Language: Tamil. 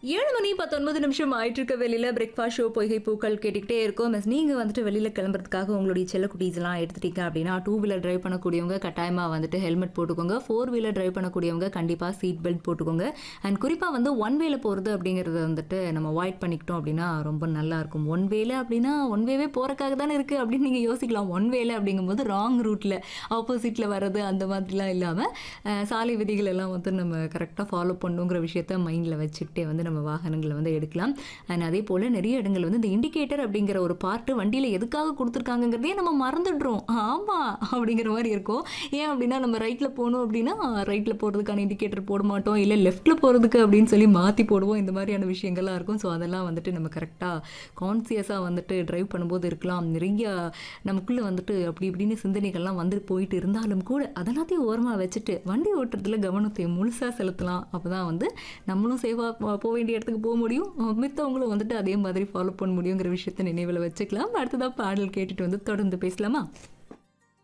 ஏழு மணி பத்தொன்பது நிமிஷம் ஆயிட்டு இருக்க வெளியில பிரேக்ஃபாஸ்ட் ஷோ பொய்கை பூக்கள் கேட்டுக்கிட்டே இருக்கோம் மிஸ் நீங்க வந்துட்டு வெளியில கிளம்புறதுக்காக உங்களுடைய செல்ல குட்டீஸ் எல்லாம் எடுத்துட்டீங்க அப்படின்னா டூ வீலர் டிரைவ் பண்ணக்கூடியவங்க கட்டாயமா வந்துட்டு ஹெல்மெட் போட்டுக்கோங்க ஃபோர் வீலர் டிரைவ் பண்ணக்கூடியவங்க கண்டிப்பா சீட் பெல்ட் போட்டுக்கோங்க அண்ட் குறிப்பா வந்து ஒன் வேல போறது அப்படிங்கறத வந்துட்டு நம்ம அவாய்ட் பண்ணிக்கிட்டோம் அப்படின்னா ரொம்ப நல்லா இருக்கும் ஒன் வேல அப்படின்னா ஒன் வேவே போறக்காக தானே இருக்கு அப்படின்னு நீங்க யோசிக்கலாம் ஒன் வேல அப்படிங்கும்போது ராங் ரூட்ல ஆப்போசிட்ல வர்றது அந்த மாதிரிலாம் இல்லாம அஹ், சாலை விதிகள் எல்லாம் வந்து நம்ம கரெக்டாக ஃபாலோ பண்ணுங்கிற விஷயத்த மைண்டில் வச்சுக்கிட்டே வந்து நம்ம வாகனங்களை வந்து எடுக்கலாம் அண்ட் அதே போல் நிறைய இடங்கள் வந்து இந்த இண்டிகேட்டர் அப்படிங்கிற ஒரு பார்ட்டு வண்டியில் எதுக்காக கொடுத்துருக்காங்கங்கிறதே நம்ம மறந்துடுறோம் ஆமாம் அப்படிங்கிற மாதிரி இருக்கும் ஏன் அப்படின்னா நம்ம ரைட்டில் போகணும் அப்படின்னா ரைட்டில் போகிறதுக்கான இண்டிகேட்டர் போட மாட்டோம் இல்லை லெஃப்ட்டில் போகிறதுக்கு அப்படின்னு சொல்லி மாற்றி போடுவோம் இந்த மாதிரியான விஷயங்கள்லாம் இருக்கும் ஸோ அதெல்லாம் வந்துட்டு நம்ம கரெக்டாக கான்சியஸாக வந்துட்டு டிரைவ் பண்ணும்போது இருக்கலாம் நிறைய நமக்குள்ளே வந்துட்டு அப்படி இப்படின்னு சிந்தனைகள்லாம் வந்து போயிட்டு இருந்தாலும் கூட அதெல்லாத்தையும் ஓரமாக வச்சுட்டு வண்டி ஓட்டுறதுல கவனத்தை முழுசாக செலுத்தலாம் அப்போ தான் வந்து நம்மளும் சேஃபாக போக வேண்டிய இடத்துக்கு போக முடியும் மித்தவங்களும் வந்துட்டு அதே மாதிரி ஃபாலோ பண்ண முடியுங்கிற விஷயத்த நினைவில் வச்சுக்கலாம் அடுத்ததாக பாடல் கேட்டுட்டு வந்து தொடர்ந்து பேசலாமா